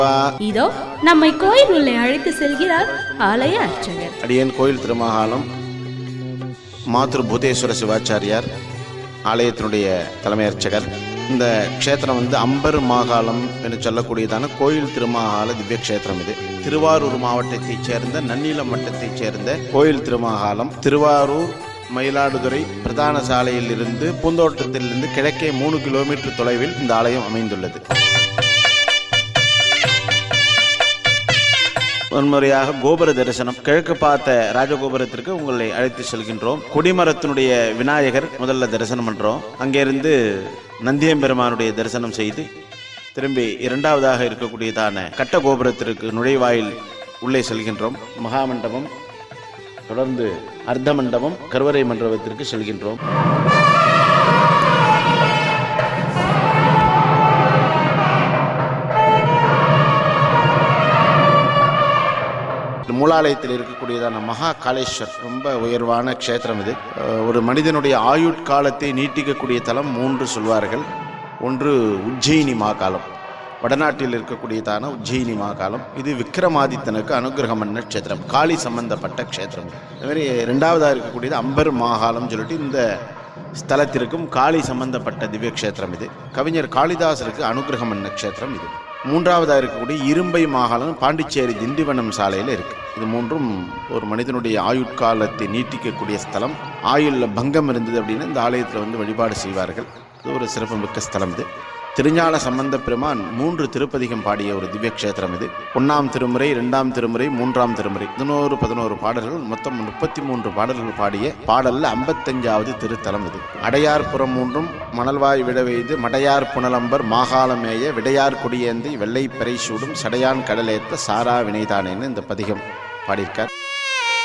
இதோ நம்மை கோயில் உள்ளே அழைத்து செல்கிறார் ஆலய அர்ச்சகர் அடியேன் கோயில் திருமகாலம் மாத்ரு பூதேஸ்வர சிவாச்சாரியார் ஆலயத்தினுடைய தலைமை அர்ச்சகர் இந்த க்ஷேத்திரம் வந்து அம்பர் மாகாளம் என்று சொல்லக்கூடியதான கோயில் திருமாகால திவ்ய க்ஷேத்திரம் இது திருவாரூர் மாவட்டத்தைச் சேர்ந்த நன்னிலம் வட்டத்தைச் சேர்ந்த கோயில் திருமாகாலம் திருவாரூர் மயிலாடுதுறை பிரதான சாலையில் இருந்து பூந்தோட்டத்திலிருந்து கிழக்கே மூணு கிலோமீட்டர் தொலைவில் இந்த ஆலயம் அமைந்துள்ளது முன்முறையாக கோபுர தரிசனம் கிழக்கு பார்த்த ராஜகோபுரத்திற்கு உங்களை அழைத்து செல்கின்றோம் கொடிமரத்தினுடைய விநாயகர் முதல்ல தரிசனம் பண்றோம் அங்கிருந்து நந்தியம்பெருமானுடைய தரிசனம் செய்து திரும்பி இரண்டாவதாக இருக்கக்கூடியதான கட்ட கோபுரத்திற்கு நுழைவாயில் உள்ளே செல்கின்றோம் மகாமண்டபம் தொடர்ந்து அர்த்த மண்டபம் கருவறை மண்டபத்திற்கு செல்கின்றோம் மூலாலயத்தில் இருக்கக்கூடியதான மகா காளேஸ்வர் ரொம்ப உயர்வான க்ஷேத்திரம் இது அஹ் ஒரு மனிதனுடைய ஆயுட்காலத்தை நீட்டிக்கக்கூடிய தலம் மூன்று சொல்வார்கள் ஒன்று உஜ்ஜயினி மாகாலம் வடநாட்டில் இருக்கக்கூடியதான உஜ்ஜயினி மாகாலம் இது விக்ரமாதித்தனுக்கு அனுகிரகம் பண்ண க்ஷேத்திரம் காளி சம்பந்தப்பட்ட க்ஷேத்திரம் இது. அதே மாதிரி ரெண்டாவதாக இருக்கக்கூடியது அம்பர் மாகாலம் சொல்லிட்டு இந்த ஸ்தலத்திற்கும் காளி சம்பந்தப்பட்ட திவ்ய க்ஷேத்திரம் இது கவிஞர் காளிதாசருக்கு அனுகிரகம் பண்ண க்ஷேத்திரம் இது மூன்றாவதாக இருக்கக்கூடிய இரும்பை மாகாணம் பாண்டிச்சேரி திண்டிவனம் சாலையில் இருக்கு இது மூன்றும் ஒரு மனிதனுடைய ஆயுட்காலத்தை நீட்டிக்கக்கூடிய ஸ்தலம் ஆயுள்ல பங்கம் இருந்தது அப்படின்னு இந்த ஆலயத்தில் வந்து வழிபாடு செய்வார்கள் இது ஒரு சிறப்புமிக்க ஸ்தலம் இது திருஞான சம்பந்த பெருமான் மூன்று திருப்பதிகம் பாடிய ஒரு திவ்ய க்ஷேத்திரம் இது ஒன்னாம் திருமுறை இரண்டாம் திருமுறை மூன்றாம் திருமுறை பதினோரு பதினோரு பாடல்கள் மொத்தம் முப்பத்தி மூன்று பாடல்கள் பாடிய பாடல்ல ஐம்பத்தஞ்சாவது திருத்தலம் இது அடையார்புறம் மூன்றும் மணல்வாய் விடவெய்து மடையார் புனலம்பர் மாகாளமேய விடையார் குடியேந்தி வெள்ளை பிறை சூடும் சடையான் கடலேத்த சாரா வினைதானேன்னு இந்த பதிகம் பாடியிருக்கார்